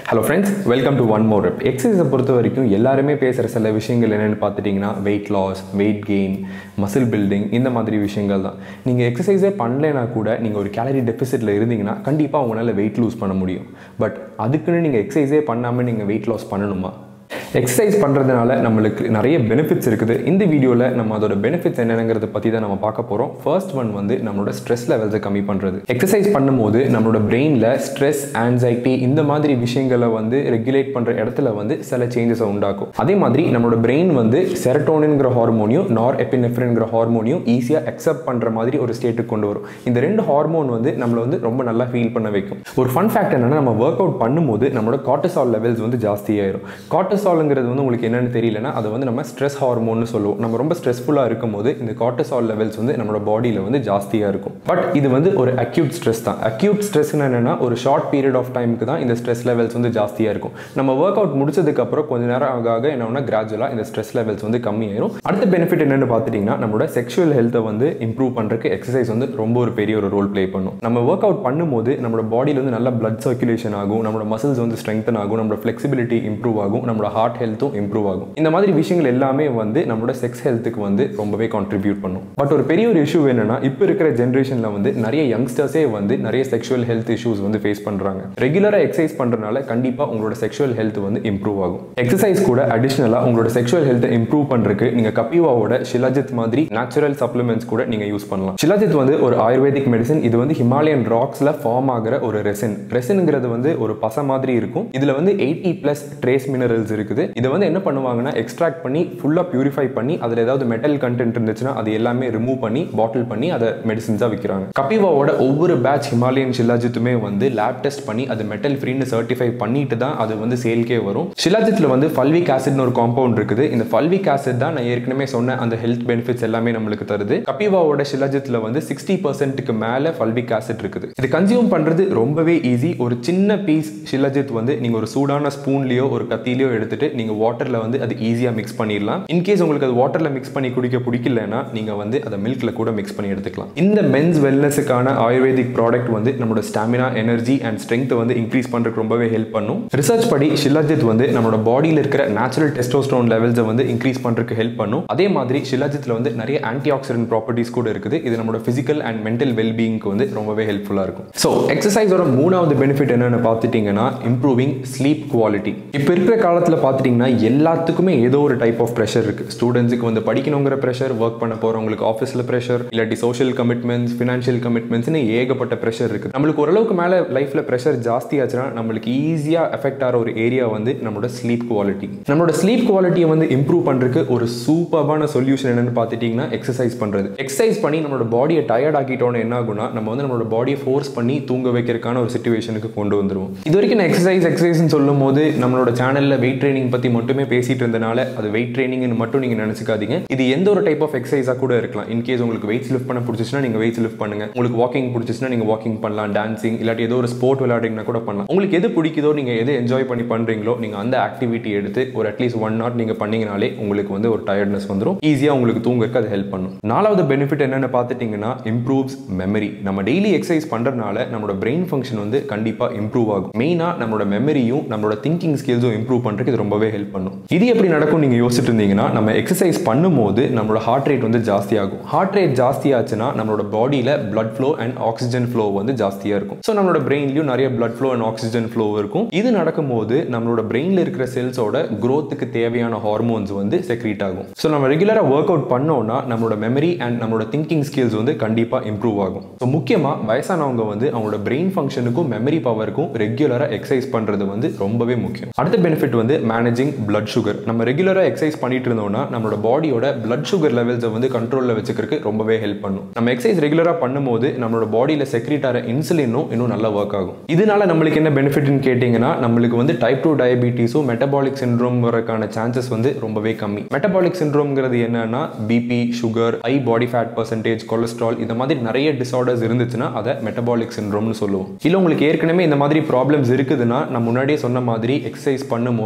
hello friends welcome to one more rep எக்ஸசைஸை பொறுத்த வரைக்கும் எல்லாருமே பேசுகிற சில விஷயங்கள் என்னென்னு பார்த்துட்டிங்கன்னா weight loss weight gain muscle building இந்த மாதிரி விஷயங்கள் தான் நீங்கள் எக்ஸசைஸே பண்ணலைனா கூட நீங்கள் ஒரு கேலரி டெபிசிட்டில் இருந்தீங்கன்னா கண்டிப்பாக உங்களால் வெயிட் லூஸ் பண்ண முடியும் பட் அதுக்குன்னு நீங்கள் எக்ஸசைஸே பண்ணாமல் நீங்கள் வெயிட் லாஸ் பண்ணணுமா எக்ஸசைஸ் பண்ணுறதுனால நம்மளுக்கு நிறைய பெனிஃபிட்ஸ் இருக்குது இந்த வீடியோவில் நம்ம அதோட பெனிஃபிட்ஸ் என்னங்கிறத பற்றி தான் நம்ம பார்க்க போகிறோம் ஃபர்ஸ்ட் ஒன் வந்து நம்மளோட ஸ்ட்ரெஸ் லெவல்ஸை கம்மி பண்ணுறது எக்ஸசைஸ் பண்ணும்போது நம்மளோட பிரெயினில் ஸ்ட்ரெஸ் ஆன்சைட்டி இந்த மாதிரி விஷயங்களை வந்து ரெகுலேட் பண்ணுற இடத்துல வந்து சில சேஞ்சஸை உண்டாக்கும் அதே மாதிரி நம்மளோட பிரெயின் வந்து செரட்டோனின்ங்கிற ஹார்மோனியும் நார் எப்பினெஃப்ரின்ங்கிற ஹார்மோனியும் ஈஸியாக அக்செப்ட் பண்ணுற மாதிரி ஒரு ஸ்டேட்டுக்கு கொண்டு வரும் இந்த ரெண்டு ஹார்மோன் வந்து நம்மளை வந்து ரொம்ப நல்லா ஃபீல் பண்ண வைக்கும் ஒரு ஃபன் ஃபேக்ட் என்னன்னா நம்ம ஒர்க் அவுட் பண்ணும்போது நம்மளோட கார்டிசால் லெவல்ஸ் வந்து ஜாஸ்தியாயிரும் கார்டிசால்ங்கிறது வந்து உங்களுக்கு என்னன்னு தெரியலனா அதை வந்து நம்ம ஸ்ட்ரெஸ் ஹார்மோன்னு சொல்லுவோம் நம்ம ரொம்ப ஸ்ட்ரெஸ்ஃபுல்லாக இருக்கும்போது இந்த கார்டிசால் லெவல்ஸ் வந்து நம்மளோட பாடியில் வந்து ஜாஸ்தியாக இருக்கும் பட் இது வந்து ஒரு அக்யூட் ஸ்ட்ரெஸ் தான் அக்யூட் ஸ்ட்ரெஸ்னு என்னன்னா ஒரு ஷார்ட் பீரியட் ஆஃப் டைமுக்கு தான் இந்த ஸ்ட்ரெஸ் லெவல்ஸ் வந்து ஜாஸ்தியாக இருக்கும் நம்ம ஒர்க் அவுட் முடிச்சதுக்கப்புறம் கொஞ்ச நேரம் ஆக ஆக என்ன கிராஜுவலாக இந்த ஸ்ட்ரெஸ் லெவல்ஸ் வந்து கம்மியாயிரும் அடுத்த பெனிஃபிட் என்னன்னு பார்த்துட்டிங்கன்னா நம்மளோட செக்ஷுவல் ஹெல்த்தை வந்து இம்ப்ரூவ் பண்ணுறதுக்கு எக்ஸசைஸ் வந்து ரொம்ப ஒரு பெரிய ஒரு ரோல் ப்ளே பண்ணும் நம்ம ஒர்க் அவுட் பண்ணும்போது நம்மளோட பாடியில் வந்து நல்ல பிளட் சர்க்குலேஷன் ஆகும் நம்மளோட மசில்ஸ் வந்து ஸ்ட்ரெங்தன் ஆகும் நம்மளோட ஃப்ளெக்சிபிலிட்டி இம்ப்ரூவ் ஆகும் நம்மளோட ஹார்ட் ஹெல்த்தும் இம்ப்ரூவ் ஆகும் இந்த மாதிரி விஷயங்கள் எல்லாமே வந்து நம்மளோட செக்ஸ் ஹெல்த்துக்கு வந்து ரொம்பவே கான்ட்ரிபியூட் பண்ணும் பட் ஒரு பெரிய ஒரு இஷ்யூ என்னன்னா இப்போ இருக்கிற ஜென்ரேஷனில் வந்து நிறைய யங்ஸ்டர்ஸே வந்து நிறைய செக்ஷுவல் ஹெல்த் இஷ்யூஸ் வந்து ஃபேஸ் பண்ணுறாங்க ரெகுலராக எக்ஸசைஸ் பண்ணுறதுனால கண்டிப்பாக உங்களோட செக்ஷுவல் ஹெல்த் வந்து இம்ப்ரூவ் ஆகும் எக்ஸசைஸ் கூட அடிஷ்னலாக உங்களோட செக்ஷுவல் ஹெல்த்தை இம்ப்ரூவ் பண்ணுறதுக்கு நீங்கள் கப்பிவாவோட ஷிலாஜித் மாதிரி நேச்சுரல் சப்ளிமெண்ட்ஸ் கூட நீங்கள் யூஸ் பண்ணலாம் ஷிலாஜித் வந்து ஒரு ஆயுர்வேதிக் மெடிசன் இது வந்து ஹிமாலயன் ராக்ஸில் ஃபார்ம் ஆகிற ஒரு ரெசின் ரெசின்ங்கிறது வந்து ஒரு பச மாதிரி இருக்கும் இதில் வந்து எயிட்டி ப்ளஸ் ட்ரேஸ் மினரல்ஸ் இருக்குது இதை வந்து என்ன பண்ணுவாங்கன்னா எக்ஸ்ட்ராக்ட் பண்ணி ஃபுல்லாக பியூரிஃபை பண்ணி அதில் ஏதாவது மெட்டல் கண்டென்ட் இருந்துச்சுன்னா அது எல்லாமே ரிமூவ் பண்ணி பாட்டில் பண்ணி அதை மெடிசின்ஸாக விற்கிறாங்க கப்பிவாவோட ஒவ்வொரு பேட்ச் ஹிமாலயன் ஷிலாஜித்துமே வந்து லேப் டெஸ்ட் பண்ணி அது மெட்டல் ஃப்ரீன்னு சர்டிஃபை பண்ணிட்டு தான் அது வந்து சேல்கே வரும் ஷிலாஜித்தில் வந்து ஃபல்விக் ஆசிட்னு ஒரு காம்பவுண்ட் இருக்குது இந்த ஃபல்விக் ஆசிட் தான் நான் ஏற்கனவே சொன்ன அந்த ஹெல்த் பெனிஃபிட்ஸ் எல்லாமே நம்மளுக்கு தருது கப்பிவாவோட ஷிலாஜித்தில் வந்து சிக்ஸ்டி பர்சன்ட்டுக்கு மேலே ஃபல்விக் ஆசிட் இருக்குது இது கன்சியூம் பண்ணுறது ரொம்பவே ஈஸி ஒரு சின்ன பீஸ் ஷிலஜித் வந்து நீங்கள் ஒரு சூடான ஸ்பூன்லேயோ ஒரு கத்திலையோ எடுத்துட்டு நீங்கள் வாட்டரில் வந்து அது ஈஸியாக மிக்ஸ் பண்ணிடலாம் இன்கேஸ் உங்களுக்கு அது வாட்டரில் மிக்ஸ் பண்ணி குடிக்க பிடிக்கலன்னா நீங்கள் வந்து அதை மில்கில் கூட மிக்ஸ் பண்ணி எடுத்துக்கலாம் இந்த மென்ஸ் வெல்னஸுக்கான ஆயுர்வேதிக் ப்ராடக்ட் வந்து நம்மளோட ஸ்டாமினா எனர்ஜி அண்ட் ஸ்ட்ரென்த்தை வந்து இன்க்ரீஸ் பண்ணுறதுக்கு ரொம்பவே ஹெல்ப் பண்ணும் ரிசர்ச் படி ஷிலாஜித் வந்து நம்மளோட பாடியில் இருக்கிற நேச்சுரல் டெஸ்டோஸ்டோன் லெவல்ஸை வந்து இன்க்ரீஸ் பண்ணுறதுக்கு ஹெல்ப் பண்ணும் அதே மாதிரி ஷிலாஜித்தில் வந்து நிறைய ஆன்டி ஆக்சிடென்ட் ப்ராப்பர்ட்டிஸ் கூட இருக்குது இது நம்மளோட ஃபிசிக்கல் அண்ட் மென்டல் வெல்பீயிங்க்கு வந்து ரொம்பவே ஹெல்ப்ஃபுல்லாக இருக்கும் ஸோ எக்ஸசைஸோட மூணாவது பெனிஃபிட் என்னென்னு பார்த்துட்டிங்கன்னா இம்ப்ரூவிங் ஸ்லீப் குவாலிட்டி இப்போ இருக்கிற காலத்தில் பார்த்துட்டிங்கன்னா எல்லாத்துக்குமே ஏதோ ஒரு டைப் ஆஃப் ப்ரெஷர் இருக்குது ஸ்டூடெண்ட்ஸுக்கு வந்து படிக்கணுங்கிற ப்ரெஷர் ஒர்க் பண்ண போகிறவங்களுக்கு ஆஃபீஸில் ப்ரெஷர் இல்லாட்டி சோஷியல் கமிட்மெண்ட்ஸ் ஃபினான்ஷியல் கமிட்மெண்ட்ஸ்னு ஏகப்பட்ட ப்ரெஷர் இருக்குது நம்மளுக்கு ஓரளவுக்கு மேலே லைஃப்பில் ப்ரெஷர் ஜாஸ்தி ஆச்சுன்னா நம்மளுக்கு ஈஸியாக எஃபெக்ட் ஆகிற ஒரு ஏரியா வந்து நம்மளோட ஸ்லீப் குவாலிட்டி நம்மளோட ஸ்லீப் குவாலிட்டியை வந்து இம்ப்ரூவ் பண்ணுறதுக்கு ஒரு சூப்பர்பான சொல்யூஷன் என்னென்னு பார்த்துட்டிங்கன்னா எக்ஸசைஸ் பண்ணுறது எக்ஸசைஸ் பண்ணி நம்மளோட பாடியை டயர்ட் ஆக்கிட்டோன்னு என்ன ஆகுனா நம்ம வந்து நம்மளோட பாடியை ஃபோர்ஸ் பண்ணி தூங்க வைக்கிறதுக்கான ஒரு சுச்சுவேஷனுக்கு கொண்டு வந்துருவோம் இது வரைக்கும் நான் எக்ஸசைஸ் எக்ஸசைஸ்னு சொல்லும் போது நம்மளோட சேனலில் வெயிட் ட்ரைனிங் பற்றி மட்டுமே பேசிட்டு இருந்தனால அது வெயிட் ட்ரைனிங்னு மட்டும் நீங்கள் நினச்சிக்காதீங்க இது எந்த ஒரு டைப் ஆஃப் எக்ஸசைஸாக கூட இருக்கலாம் இன்கேஸ் உங்களுக்கு வெயிட்ஸ் லிஃப்ட் பண்ண பிடிச்சிச்சுன்னா நீங்கள் வெயிட்ஸ் லிஃப்ட் பண்ணுங்க உங்களுக்கு வாக்கிங் பிடிச்சிச்சுன்னா நீங்கள் வாக்கிங் பண்ணலாம் டான்சிங் இல்லாட்டி ஏதோ ஒரு ஸ்போர்ட் விளையாடுறீங்கன்னா கூட பண்ணலாம் உங்களுக்கு எது பிடிக்குதோ நீங்கள் எது என்ஜாய் பண்ணி பண்ணுறீங்களோ நீங்கள் அந்த ஆக்டிவிட்டி எடுத்து ஒரு அட்லீஸ்ட் ஒன் ஹவர் நீங்கள் பண்ணீங்கனாலே உங்களுக்கு வந்து ஒரு டயர்ட்னஸ் வந்துடும் ஈஸியாக உங்களுக்கு தூங்குறதுக்கு அது ஹெல்ப் பண்ணும் நாலாவது பெனிஃபிட் என்னென்னு பார்த்துட்டிங்கன்னா இம்ப்ரூவ்ஸ் மெமரி நம்ம டெய்லி எக்ஸசைஸ் பண்ணுறதுனால நம்மளோட பிரெயின் ஃபங்க்ஷன் வந்து கண்டிப்பாக இம்ப்ரூவ் ஆகும் மெயினாக நம்மளோட மெமரியும் நம்மளோட திங்கிங் ஸ்கில்ஸும் இம்ப்ரூவ் பண்ணுறதுக்கு இது ரொம்பவே ஹெல்ப் பண்ணும் இது எப்படி நடக்கும் நீங்கள் யோசிச்சுட்டு இருந்தீங்கன்னா நம்ம எக்ஸசைஸ் பண்ணும்போது நம்மளோட ஹார்ட் ரேட் வந்து ஜாஸ்தி ஆகும் ஹார்ட் ரேட் ஜாஸ்தி ஆச்சுன்னா நம்மளோட பாடியில் blood flow and oxygen flow வந்து ஜாஸ்தியாக இருக்கும் ஸோ நம்மளோட பிரெயின்லையும் நிறைய blood flow and oxygen flow இருக்கும் இது நடக்கும்போது நம்மளோட பிரெயினில் இருக்கிற செல்ஸோட க்ரோத்துக்கு தேவையான ஹார்மோன்ஸ் வந்து செக்ரீட் ஆகும் ஸோ நம்ம ரெகுலராக ஒர்க் அவுட் பண்ணோம்னா நம்மளோட மெமரி அண்ட் நம்மளோட திங்கிங் ஸ்கில்ஸ் வந்து கண்டிப்பாக இம்ப்ரூவ் ஆகும் ஸோ முக்கியமாக வயசானவங்க வந்து அவங்களோட பிரெயின் ஃபங்க்ஷனுக்கும் மெமரி பவருக்கும் ரெகுலராக எக்ஸசைஸ் பண்ணுறது வந்து ரொம்பவே முக்கியம் அடுத்த பெனிஃபிட் வந்து மேனேஜிங் பிளட் சுகர் நம்ம ரெகுலராக எக்ஸசைஸ் பண்ணிட்டு இருந்தோம்னா நம்மளோட பாடியோட பிளட் சுகர் லெவல்ஸை வந்து கண்ட்ரோலில் வச்சுக்கிறதுக்கு ரொம்பவே ஹெல்ப் பண்ணும் நம்ம எக்ஸசைஸ் ரெகுலராக பண்ணும்போது நம்மளோட பாடியில் செக்ரீட் ஆகிற இன்சுலினும் இன்னும் நல்லா ஒர்க் ஆகும் இதனால நம்மளுக்கு என்ன பெனிஃபிட்னு கேட்டிங்கன்னா நம்மளுக்கு வந்து டைப் டூ டயபிட்டிஸும் மெட்டபாலிக் சிண்ட்ரோம் வரக்கான சான்சஸ் வந்து ரொம்பவே கம்மி மெட்டபாலிக் சிண்ட்ரோம்ங்கிறது என்னன்னா BP sugar high body fat percentage cholesterol இந்த மாதிரி நிறைய டிசார்டர்ஸ் இருந்துச்சுன்னா அதை மெட்டபாலிக் சிண்ட்ரோம்னு சொல்லுவோம் இல்லை உங்களுக்கு ஏற்கனவே இந்த மாதிரி ப்ராப்ளம்ஸ் இருக்குதுன்னா நான் முன்னாடியே சொன்ன மாதிரி எக்ஸசைஸ் பண்ணும்போது நம்மளுக்கு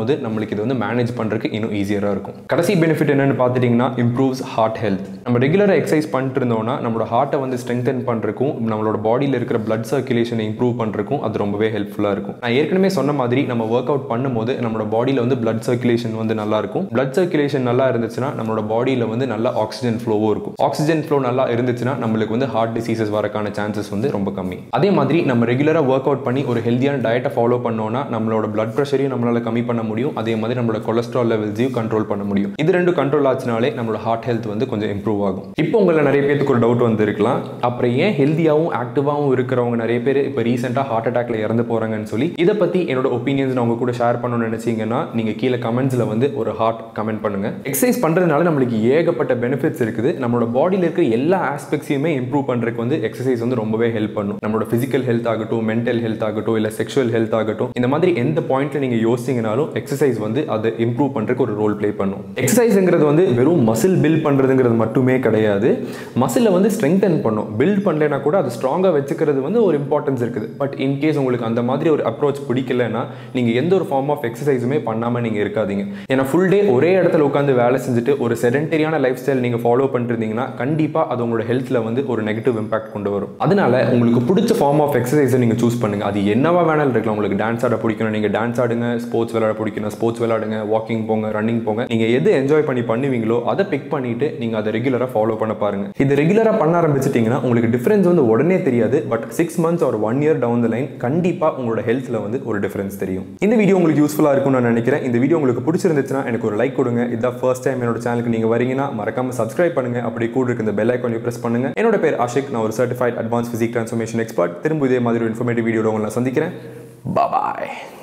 உங்களுக்கு இது வந்து மேனேஜ் பண்ணுறதுக்கு இன்னும் ஈஸியராக இருக்கும் கடைசி பெனிஃபிட் என்னன்னு பார்த்துட்டிங்கன்னா இம்ப்ரூவ்ஸ் ஹார்ட் ஹெல்த் நம்ம ரெகுலராக எக்ஸசைஸ் பண்ணிட்டு இருந்தோம்னா நம்மளோட ஹார்ட்டை வந்து ஸ்ட்ரெங்தன் பண்ணுறக்கும் நம்மளோட பாடியில் இருக்கிற பிளட் சர்க்குலேஷனை இம்ப்ரூவ் பண்ணுறக்கும் அது ரொம்பவே ஹெல்ப்ஃபுல்லாக இருக்கும் நான் ஏற்கனவே சொன்ன மாதிரி நம்ம ஒர்க் அவுட் பண்ணும்போது நம்மளோட பாடியில் வந்து பிளட் சர்க்குலேஷன் வந்து நல்லா இருக்கும் பிளட் சர்க்குலேஷன் நல்லா இருந்துச்சுன்னா நம்மளோட பாடியில் வந்து நல்ல ஆக்சிஜன் ஃப்ளோவும் இருக்கும் ஆக்சிஜன் ஃப்ளோ நல்லா இருந்துச்சுன்னா நம்மளுக்கு வந்து ஹார்ட் டிசீசஸ் வரக்கான சான்சஸ் வந்து ரொம்ப கம்மி அதே மாதிரி நம்ம ரெகுலராக ஒர்க் அவுட் பண்ணி ஒரு ஹெல்த்தியான டயட்டை ஃபாலோ பண்ணோம்னா நம்மளோட பிளட் ப்ரெஷரையும் நம்மளால கம்மி பண்ண முடியும் அதே மாதிரி நம்மளோட கொலஸ்ட்ரால் லெவல்ஸையும் கண்ட்ரோல் பண்ண முடியும் இது ரெண்டும் கண்ட்ரோல் ஆச்சுனாலே நம்மளோட ஹார்ட் ஹெல்த் வந்து கொஞ்சம் இம்ப்ரூவ் ஆகும் இப்போ உங்களை நிறைய பேருக்கு ஒரு டவுட் வந்து இருக்கலாம் அப்புறம் ஏன் ஹெல்த்தியாகவும் ஆக்டிவாகவும் இருக்கிறவங்க நிறைய பேர் இப்போ ரீசெண்டாக ஹார்ட் அட்டாக்ல இறந்து போறாங்கன்னு சொல்லி இதை பற்றி என்னோட ஒப்பீனியன்ஸ் நான் உங்க கூட ஷேர் பண்ணணும்னு நினைச்சீங்கன்னா நீங்க கீழே கமெண்ட்ஸில் வந்து ஒரு ஹார்ட் கமெண்ட் பண்ணுங்க எக்ஸசைஸ் பண்றதுனால நம்மளுக்கு ஏகப்பட்ட பெனிஃபிட்ஸ் இருக்குது நம்மளோட பாடியில் இருக்கிற எல்லா ஆஸ்பெக்ட்ஸையுமே இம்ப்ரூவ் பண்றதுக்கு வந்து எக்ஸசைஸ் வந்து ரொம்பவே ஹெல்ப் பண்ணும் நம்மளோட ஃபிசிக்கல் ஹெல்த் ஆகட்டும் மென்டல் ஹெல்த் ஆகட்டும் இல்லை செக்ஷுவல் ஹெல்த் ஆகட்டும் இந்த மாதிரி எந்த பாயிண்ட்ல நீங்க யோசிச்சீங்கனாலும் எக்ஸசைஸ் வந்து அதை இம்ப்ரூவ் பண்றதுக்கு ஒரு ரோல் ப்ளே பண்ணும் எக்ஸசைஸ்ங்கிறது வந்து வெறும் மசில் பில்ட் பண்றதுங்கிறது மட்டுமே கிடையாது மசிலை வந்து ஸ்ட்ரெங்தன் பண்ணும் பில்ட் பண்ணலைன்னா கூட அது ஸ்ட்ராங்காக வச்சுக்கிறது வந்து ஒரு இம்பார்ட்டன்ஸ் இருக்குது பட் இன்கேஸ் உங்களுக்கு அந்த மாதிரி ஒரு அப்ரோச் பிடிக்கலன்னா நீங்கள் எந்த ஒரு ஃபார்ம் ஆஃப் எக்ஸசைஸுமே பண்ணாமல் நீங்கள் இருக்காதீங்க ஏன்னா ஃபுல் டே ஒரே இடத்துல உட்காந்து வேலை செஞ்சுட்டு ஒரு செடென்டரியான லைஃப் ஸ்டைல் நீங்கள் ஃபாலோ பண்ணிருந்தீங்கன்னா கண்டிப்பாக அது உங்களோட ஹெல்த்தில் வந்து ஒரு நெகட்டிவ் இம்பாக்ட் கொண்டு வரும் அதனால உங்களுக்கு பிடிச்ச ஃபார்ம் ஆஃப் எக்ஸசைஸை நீங்கள் சூஸ் பண்ணுங்க அது என்னவா வேணாலும் இருக்கலாம் உங்களுக்கு டான்ஸ் ஆட பிடிக்கணும் நீங்கள் டான்ஸ் ஆடுங்க ஸ்போர்ட்ஸ் விளையாட பிடிக்கணும் ஸ்போர்ட்ஸ் விளையாடுங்க வாக்கிங் போங்க ரன்னிங் போங்க நீங்கள் எது என்ஜாய் பண்ணி பண்ணுவீங்களோ அதை பிக் பண்ணிட்டு நீங்கள் அதை ரெகுலராக ஃபாலோ பண்ண பாருங்க இது ரெகுலராக பண்ண ஆரம்பிச்சிட்டிங்கன்னா உங்களுக்கு டிஃபரன்ஸ் வந்து உடனே தெரியாது பட் சிக்ஸ் மந்த்ஸ் ஒரு one year down the line கண்டிப்பாக உங்களோட ஹெல்த்தில் வந்து ஒரு டிஃபரன்ஸ் தெரியும் இந்த வீடியோ உங்களுக்கு யூஸ்ஃபுல்லாக இருக்கும்னு நான் நினைக்கிறேன் இந்த வீடியோ உங்களுக்கு பிடிச்சிருந்துச்சுன்னா எனக்கு ஒரு லைக் கொடுங்க இதான் ஃபர்ஸ்ட் டைம் என்னோட சேனலுக்கு நீங்கள் வரீங்கன்னா மறக்காம சப்ஸ்கிரைப் பண்ணுங்க அப்படி கூட இருக்க இந்த பெல் ஐக்கான் ப்ரெஸ் பண்ணுங்க என்னோட பேர் ஆஷிக் நான் ஒரு certified advance physique transformation expert திரும்ப இதே மாதிரி ஒரு இன்ஃபர்மேட்டிவ் வீடியோட உங்களை நான் சந்திக்கிறேன் பாய்